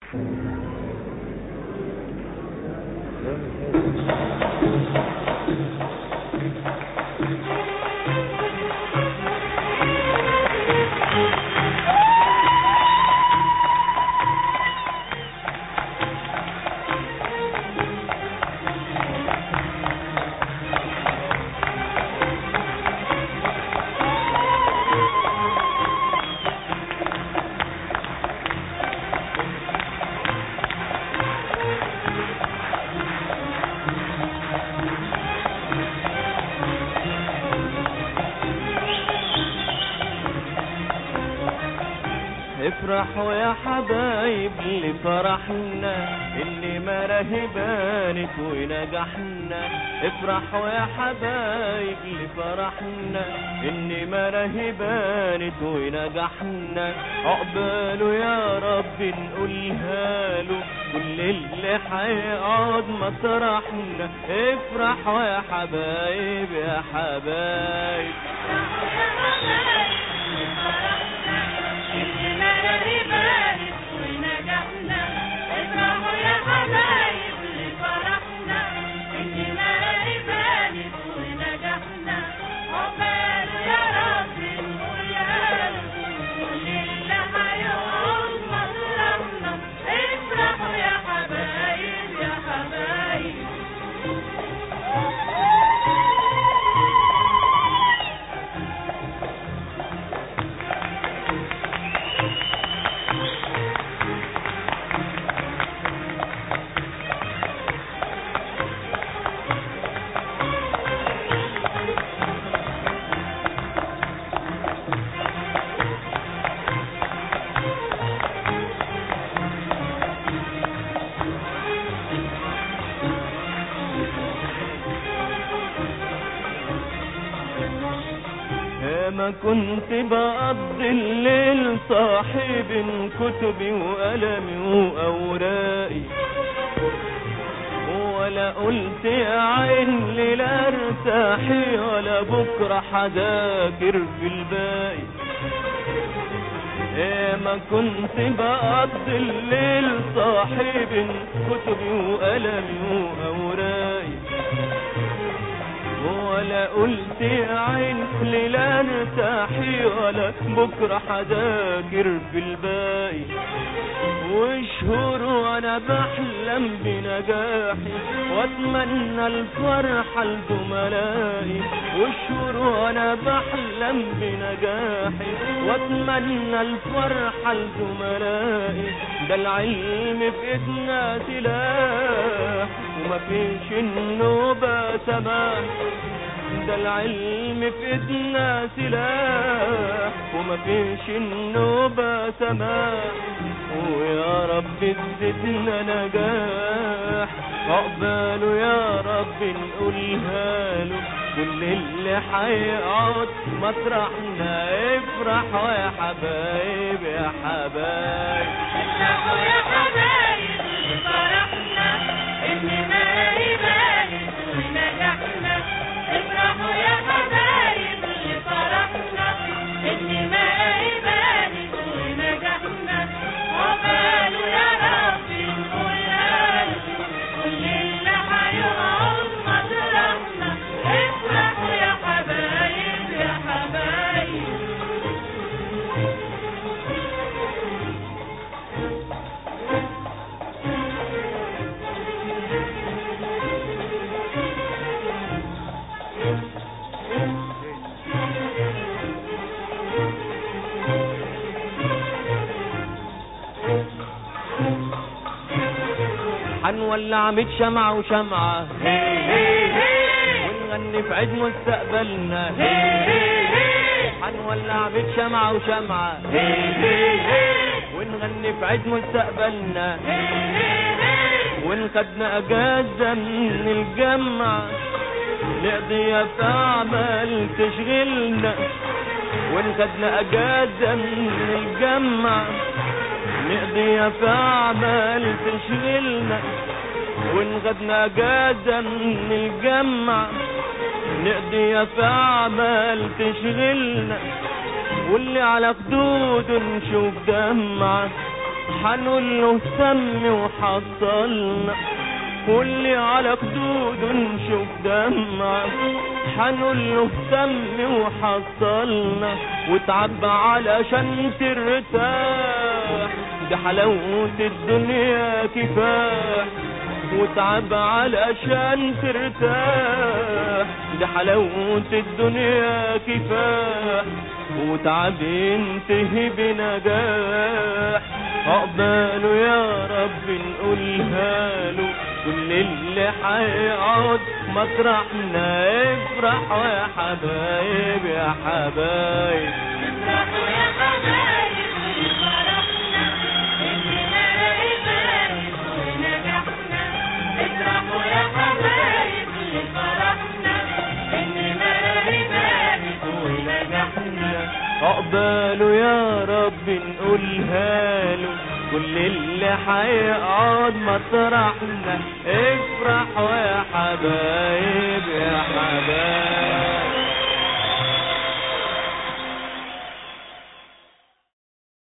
افرحوا يا حبايب لفرحنا اللي ما رهبانت ونجحنا افرحوا يا حبايب لفرحنا اللي ما رهبانت ونجحنا عقباله يا رب نقولها له كل اللي هيقعد مطرحنا افرحوا يا حبايب يا حبايب ما كنت بقضي الليل صاحب كتبي وقلمي وأوراقي ولا قلت يا عين لا ارتاحي ولا بكرة حذاكر في الباقي إيه ما كنت بقضي الليل صاحب كتبي وقلمي وأوراقي ولا قلت يا عين لا ارتاحي ولا بكرة حذاكر في الباقي وشهور وانا بحلم بنجاحي واتمنى الفرحة لزملائي وشهور وانا بحلم بنجاحي واتمنى الفرحة لزملائي ده العلم في ايدنا سلاح ومفيش النوبة سماح ده العلم في ايدنا سلاح ومفيش النوبة سماح ويا رب تزيدنا نجاح عقباله يا رب نقولها له كل اللي هيقعد مطرحنا افرحوا يا حبايب يا حبايب افرحوا يا حبايب فرحنا ان ما يبانت ونجحنا افرحوا يا حبايب فرحنا ان ما يبانت ونجحنا عقباله يا رب نقولها له كل اللي هيقعد مطرحنا افرحوا يا حبايب يا حبايب هنولع ميت شمعة وشمعة ونغني في عيد مستقبلنا هنولع ميت شمعة وشمعة ونغني في عيد مستقبلنا وإن خدنا أجازة من الجامعة نقضيها في أعمال تشغلنا وإن خدنا أجازة من الجامعة نقضيها في أعمال تشغلنا وإن خدنا أجازة من الجامعة نقضيها في أعمال تشغلنا واللي على خدوده نشوف دمعة حنقول له سم وحصلنا واللي على خدوده نشوف دمع حنقول له سم وحصلنا وتعب علشان ترتاح ده حلاوة الدنيا كفاح وتعب علشان ترتاح ده حلاوة الدنيا كفاح وتعب ينتهي بنجاح عقباله يا رب نقولها له كل اللي هيقعد مطرحنا افرحوا يا حبايب يا حبايب افرحوا يا حبايب بفرحنا إننا إبارك ونجحنا افرحوا يا حبايب بفرحنا إننا إبارك ونجحنا عقباله يا رب نقولها له كل اللي هيقعد مطرحنا افرحوا يا حبايب يا